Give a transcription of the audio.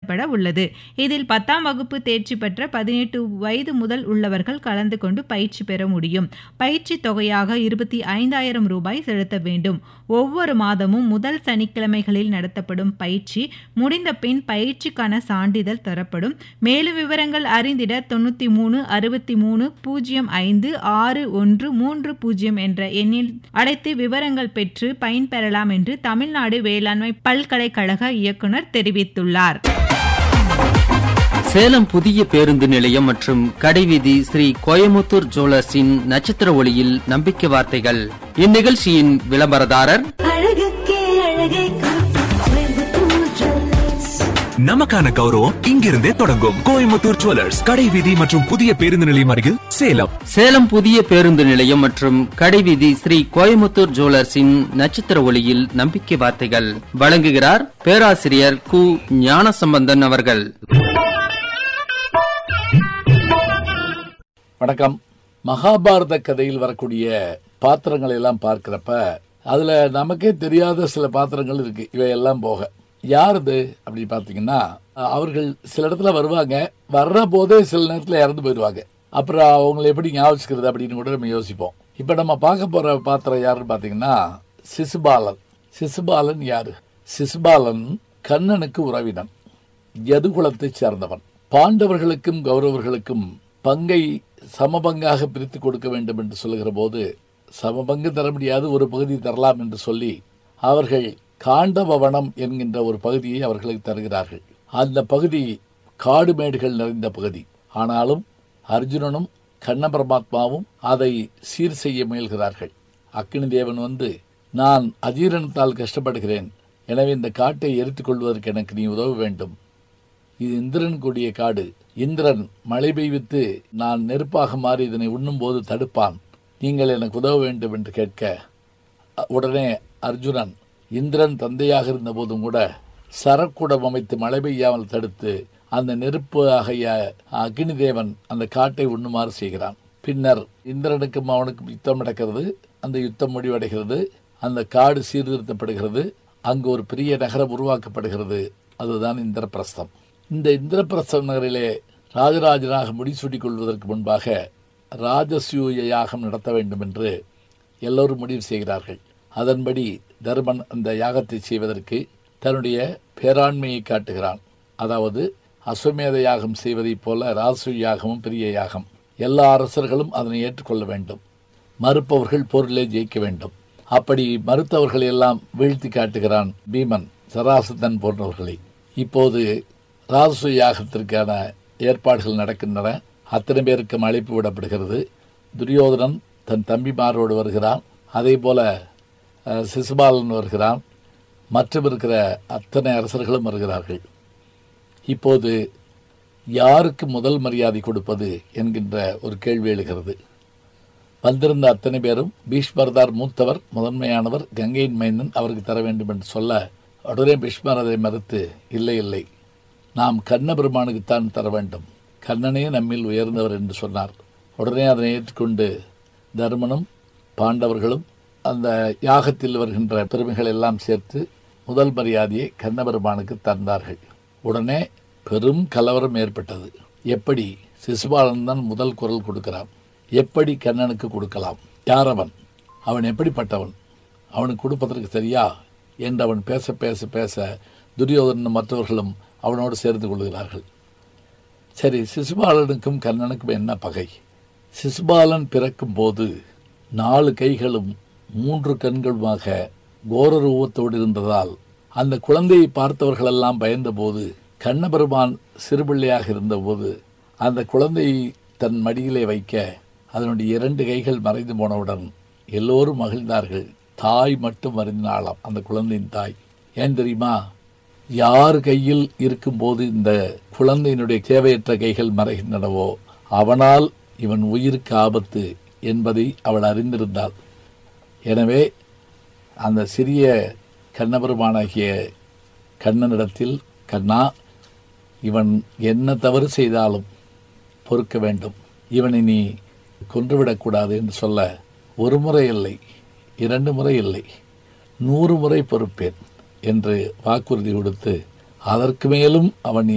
நடத்தப்பட உள்ளது இதில் பத்தாம் வகுப்பு தேர்ச்சி பெற்ற பதினெட்டு வயது முதல் உள்ளவர்கள் கலந்து கொண்டு பயிற்சி பெற முடியும் பயிற்சி தொகையாக இருபத்தி ஐந்தாயிரம் ரூபாய் செலுத்த வேண்டும் ஒவ்வொரு மாதமும் முதல் சனிக்கிழமைகளில் நடத்தப்படும் பயிற்சி முடிந்த பின் பயிற்சிக்கான சான்றிதழ் தரப்படும் மேலும் விவரங்கள் அறிந்திட தொண்ணூற்றி மூணு அறுபத்தி மூணு பூஜ்ஜியம் ஐந்து ஆறு ஒன்று மூன்று பூஜ்ஜியம் என்ற எண்ணில் அழைத்து விவரங்கள் பெற்று பயன்பெறலாம் என்று தமிழ்நாடு வேளாண்மை பல்கலைக்கழக இயக்குனர் தெரிவித்துள்ளார் சேலம் புதிய பேருந்து நிலையம் மற்றும் கடைவீதி ஸ்ரீ கோயமுத்தூர் ஜுவல்லர்ஸின் நட்சத்திர ஒளியில் நம்பிக்கை வார்த்தைகள் இந்நிகழ்ச்சியின் விளம்பரதாரர் அழகுக்கே அழகை காட்டும் கோயம்புத்தூர் ஜுவல்லர்ஸ். நமக்கான கௌரவம் இங்கிருந்தே தொடங்கும் கோயம்புத்தூர் ஜுவல்லர்ஸ் கடைவீதி மற்றும் புதிய பேருந்து நிலையம் அருகில் சேலம் சேலம் புதிய பேருந்து நிலையம் மற்றும் கடைவீதி ஸ்ரீ கோயமுத்தூர் ஜுவல்லர்ஸின் நட்சத்திர ஒளியில் நம்பிக்கை வார்த்தைகள் வழங்குகிறார் பேராசிரியர் கு ஞானசம்பந்தன் அவர்கள் வணக்கம் மகாபாரத கதையில் வரக்கூடிய பாத்திரங்களை எல்லாம் பார்க்கிறப்ப அதுல நமக்கே தெரியாத சில பாத்திரங்கள் இருக்கு இவையெல்லாம் போக யார் இது அப்படின்னு பாத்தீங்கன்னா அவர்கள் சில இடத்துல வருவாங்க வர்ற போதே சில நேரத்துல இறந்து போயிடுவாங்க அப்புறம் அவங்களை எப்படி ஞாபகிக்கிறது அப்படின்னு கூட நம்ம யோசிப்போம் இப்ப நம்ம பார்க்க போற பாத்திரம் யாருன்னு பாத்தீங்கன்னா சிசுபாலன் சிசுபாலன் யாரு சிசுபாலன் கண்ணனுக்கு உறவினன் யதுகுலத்தைச் சேர்ந்தவன் பாண்டவர்களுக்கும் கௌரவர்களுக்கும் பங்கை சமபங்காக பிரித்து கொடுக்க வேண்டும் என்று சொல்லுகிற போது சமபங்கு தர முடியாது ஒரு பகுதி தரலாம் என்று சொல்லி அவர்கள் காண்டபவனம் என்கின்ற ஒரு பகுதியை அவர்களுக்கு தருகிறார்கள் அந்த பகுதி காடு மேடுகள் நிறைந்த பகுதி ஆனாலும் அர்ஜுனனும் கண்ண பரமாத்மாவும் அதை சீர் செய்ய முயல்கிறார்கள் அக்கினி தேவன் வந்து நான் அஜீரணத்தால் கஷ்டப்படுகிறேன் எனவே இந்த காட்டை எரித்துக் கொள்வதற்கு எனக்கு நீ உதவ வேண்டும் இது இந்திரன் கூடிய காடு இந்திரன் மழை பெய்வித்து நான் நெருப்பாக மாறி இதனை உண்ணும்போது தடுப்பான் நீங்கள் எனக்கு உதவ வேண்டும் என்று கேட்க அ- உடனே அர்ஜுனன் இந்திரன் தந்தையாக இருந்த போதும் கூட சரக்குடம் அமைத்து மழை பெய்யாமல் தடுத்து அந்த நெருப்பு ஆகிய அக்னி தேவன் அந்த காட்டை உண்ணுமாறு செய்கிறான் பின்னர் இந்திரனுக்கும் அவனுக்கும் யுத்தம் நடக்கிறது அந்த யுத்தம் முடிவடைகிறது அந்த காடு சீர்திருத்தப்படுகிறது அங்கு ஒரு பெரிய நகரம் உருவாக்கப்படுகிறது அதுதான் இந்திரபிரஸ்தம் இந்த இந்திரபிரஸ்தம் நகரிலே ராஜராஜனாக முடிசூட்டிக் கொள்வதற்கு முன்பாக ராஜசூய யாகம் நடத்த வேண்டும் என்று எல்லோரும் முடிவு செய்கிறார்கள் அதன்படி தர்மன் அந்த யாகத்தை செய்வதற்கு தன்னுடைய பேராண்மையை காட்டுகிறான் அதாவது அஸ்வமேத யாகம் செய்வதைப் போல ராசு யாகமும் பெரிய யாகம் எல்லா அரசர்களும் அதனை ஏற்றுக்கொள்ள வேண்டும் மறுப்பவர்கள் போரிலே ஜெயிக்க வேண்டும் அப்படி மறுத்தவர்களை எல்லாம் வீழ்த்தி காட்டுகிறான் பீமன் சராசதன் போன்றவர்களை இப்போது ராசு யாகத்திற்கான ஏற்பாடுகள் நடக்கின்றன அத்தனை பேருக்கும் அழைப்பு விடப்படுகிறது துரியோதனன் தன் தம்பிமாரோடு வருகிறான் அதே போல அஹ், சிசுபாலன் வருகிறான் மற்றும் இருக்கிற அத்தனை அரசர்களும் வருகிறார்கள் இப்போது யாருக்கு முதல் மரியாதை கொடுப்பது என்கின்ற ஒரு கேள்வி எழுகிறது வந்திருந்த அத்தனை பேரும் பீஷ்மர்தார் மூத்தவர் முதன்மையானவர் கங்கையின் மைந்தன் அவருக்கு தர வேண்டும் என்று சொல்ல உடனே பீஷ்மர் அதை மறுத்து இல்லை இல்லை நாம் கண்ண பெருமானுக்குத்தான் தர வேண்டும் கண்ணனே நம்மில் உயர்ந்தவர் என்று சொன்னார் உடனே அதனை ஏற்றுக்கொண்டு தர்மனும் பாண்டவர்களும் அந்த யாகத்தில் வருகின்ற பெருமைகள் எல்லாம் சேர்த்து முதல் மரியாதையை கண்ண பெருமானுக்கு தந்தார்கள் உடனே பெரும் கலவரம் ஏற்பட்டது எப்படி சிசுபாலன் தான் முதல் குரல் கொடுக்கிறான் எப்படி கண்ணனுக்கு கொடுக்கலாம் யார் அவன் அவன் எப்படிப்பட்டவன் அவனுக்கு கொடுப்பதற்கு சரியா என்று அவன் பேச பேச பேச துரியோதனன் மற்றவர்களும் அவனோடு சேர்ந்து கொள்கிறார்கள் சரி சிசுபாலனுக்கும் கண்ணனுக்கும் என்ன பகை சிசுபாலன் பிறக்கும் போது நாலு கைகளும் மூன்று கண்களுமாக கோர ரூபத்தோடு இருந்ததால் அந்த குழந்தையை பார்த்தவர்களெல்லாம் பயந்தபோது கண்ணபெருமான் சிறுபிள்ளையாக இருந்தபோது அந்த குழந்தையை தன் மடியிலே வைக்க அதனுடைய இரண்டு கைகள் மறைந்து போனவுடன் எல்லோரும் மகிழ்ந்தார்கள் தாய் மட்டும் மறைந்தாளாம் அந்த குழந்தையின் தாய் ஏன் தெரியுமா யார் கையில் இருக்கும்போது இந்த குழந்தையினுடைய தேவையற்ற கைகள் மறைகின்றனவோ அவனால் இவன் உயிருக்கு ஆபத்து என்பதை அவள் அறிந்திருந்தாள் எனவே அந்த சிறிய கண்ணபெருமானாகிய கண்ணனிடத்தில் கண்ணா இவன் என்ன தவறு செய்தாலும் பொறுக்க வேண்டும் இவனை நீ கொன்றுவிடக்கூடாது என்று சொல்ல ஒரு முறை இல்லை இரண்டு முறை இல்லை நூறு முறை பொறுப்பேன் என்று வாக்குறுதி கொடுத்து அதற்கு மேலும் அவன்